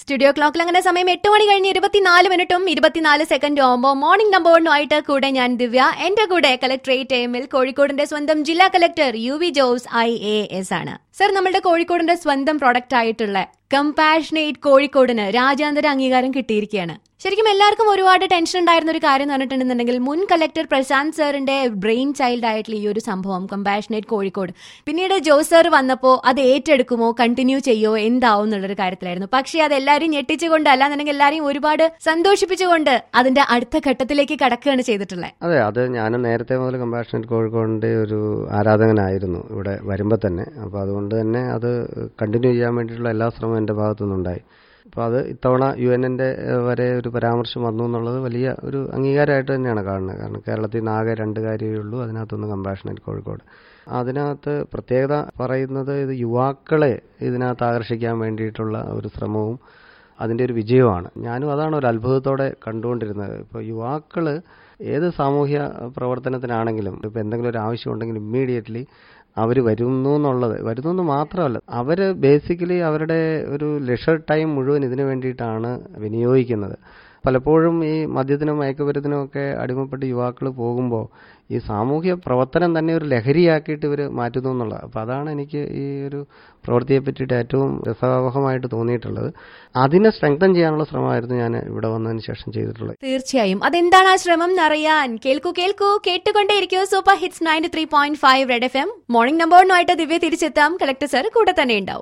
studio ക്ലോക്കിൽ അങ്ങനെ സമയം എട്ട് മണി കഴിഞ്ഞ് ഇരുപത്തിനാല് മിനിറ്റും ഇരുപത്തിനാല് സെക്കൻഡും ആകുമ്പോൾ മോർണിംഗ് നമ്പർ വണ്ണുമായിട്ട് കൂടെ ഞാൻ ദിവ്യ എന്റെ കൂടെ കലക്ടറേറ്റ് എമ്മിൽ കോഴിക്കോടിന്റെ സ്വന്തം ജില്ലാ collector U V Jose I A S ആണ് സർ നമ്മുടെ കോഴിക്കോടിന്റെ സ്വന്തം പ്രൊഡക്റ്റ് ആയിട്ടുള്ള കമ്പാഷനേറ്റ് കോഴിക്കോടിന് രാജ്യാന്തര അംഗീകാരം കിട്ടിയിരിക്കുകയാണ് ശരിക്കും എല്ലാവർക്കും ഒരുപാട് ടെൻഷൻ ഉണ്ടായിരുന്ന ഒരു കാര്യം എന്ന് പറഞ്ഞിട്ടുണ്ടെന്നുണ്ടെങ്കിൽ മുൻ കലക്ടർ പ്രശാന്ത് സാറിന്റെ ബ്രെയിൻ ചൈൽഡ് ആയിട്ടുള്ള ഈ ഒരു സംഭവം കമ്പാഷനേറ്റ് കോഴിക്കോട് പിന്നീട് ജോസ് സാർ വന്നപ്പോൾ അത് ഏറ്റെടുക്കുമോ കണ്ടിന്യൂ ചെയ്യോ എന്താവും എന്നുള്ളൊരു കാര്യത്തിലായിരുന്നു പക്ഷേ അത് എല്ലാവരും ഞെട്ടിച്ചുകൊണ്ട് അല്ലാന്നുണ്ടെങ്കിൽ എല്ലാവരെയും ഒരുപാട് സന്തോഷിപ്പിച്ചുകൊണ്ട് അതിന്റെ അടുത്ത ഘട്ടത്തിലേക്ക് കടക്കുകയാണ് ചെയ്തിട്ടുള്ളത് അതെ അത് ഞാൻ നേരത്തെ മുതൽ കമ്പാഷനറ്റ് കോഴിക്കോടിൻ്റെ ഒരു ആരാധകനായിരുന്നു ഇവിടെ വരുമ്പോൾ തന്നെ അപ്പോൾ അതുകൊണ്ട് തന്നെ അത് കണ്ടിന്യൂ ചെയ്യാൻ വേണ്ടിയിട്ടുള്ള എല്ലാ ശ്രമവും എൻ്റെ ഭാഗത്തുനിന്നുണ്ടായി അപ്പോൾ അത് ഇത്തവണ യു എൻ്റെ വരെ ഒരു പരാമർശം വന്നു എന്നുള്ളത് വലിയ ഒരു അംഗീകാരമായിട്ട് തന്നെയാണ് കാണുന്നത് കാരണം കേരളത്തിൽ നിന്ന് ആകെ രണ്ട് കാര്യമേ ഉള്ളൂ അതിനകത്തൊന്ന് കമ്പാഷനറ്റ് കോഴിക്കോട് അതിനകത്ത് പ്രത്യേകത പറയുന്നത് ഇത് യുവാക്കളെ ഇതിനകത്ത് ആകർഷിക്കാൻ വേണ്ടിയിട്ടുള്ള ഒരു ശ്രമവും അതിൻ്റെ ഒരു വിജയമാണ് ഞാനും അതാണ് ഒരു അത്ഭുതത്തോടെ കണ്ടുകൊണ്ടിരുന്നത് ഇപ്പോൾ യുവാക്കൾ ഏത് സാമൂഹ്യ പ്രവർത്തനത്തിനാണെങ്കിലും ഇപ്പോൾ എന്തെങ്കിലും ഒരു ആവശ്യം ഉണ്ടെങ്കിൽ ഇമ്മീഡിയറ്റ്ലി അവർ വരുന്നു എന്നുള്ളത് വരുന്നു എന്ന് മാത്രമല്ല അവർ ബേസിക്കലി അവരുടെ ഒരു ലെഷർ ടൈം മുഴുവൻ ഇതിനു വേണ്ടിയിട്ടാണ് വിനിയോഗിക്കുന്നത് പലപ്പോഴും ഈ മദ്യത്തിനും മയക്കുമരുന്നിനും ഒക്കെ അടിമപ്പെട്ട് യുവാക്കൾ പോകുമ്പോൾ ഈ സാമൂഹ്യ പ്രവർത്തനം തന്നെ ഒരു ലഹരിയാക്കിയിട്ട് ഇവർ മാറ്റുന്നു എന്നുള്ളത് അപ്പോൾ അതാണ് എനിക്ക് ഈ ഒരു പ്രവൃത്തിയെ പറ്റിയിട്ട് ഏറ്റവും രസകരമായിട്ട് തോന്നിയിട്ടുള്ളത് അതിനെ സ്ട്രെങ്തൻ ചെയ്യാനുള്ള ശ്രമമായിരുന്നു ഞാൻ ഇവിടെ വന്നതിന് ശേഷം ചെയ്തിട്ടുള്ളത് തീർച്ചയായും അതെന്താണ് ആ ശ്രമം എന്നറിയാൻ കേൾക്കൂ കേൾക്കൂ കേട്ടുകൊണ്ടേയിരിക്കൂ super hits ninety three point five red F M morning നമ്പറിനുമായിട്ട് ദിവ്യ തിരിച്ചെത്താം കളക്ടർ സർ കൂടെ തന്നെ ഉണ്ടാവും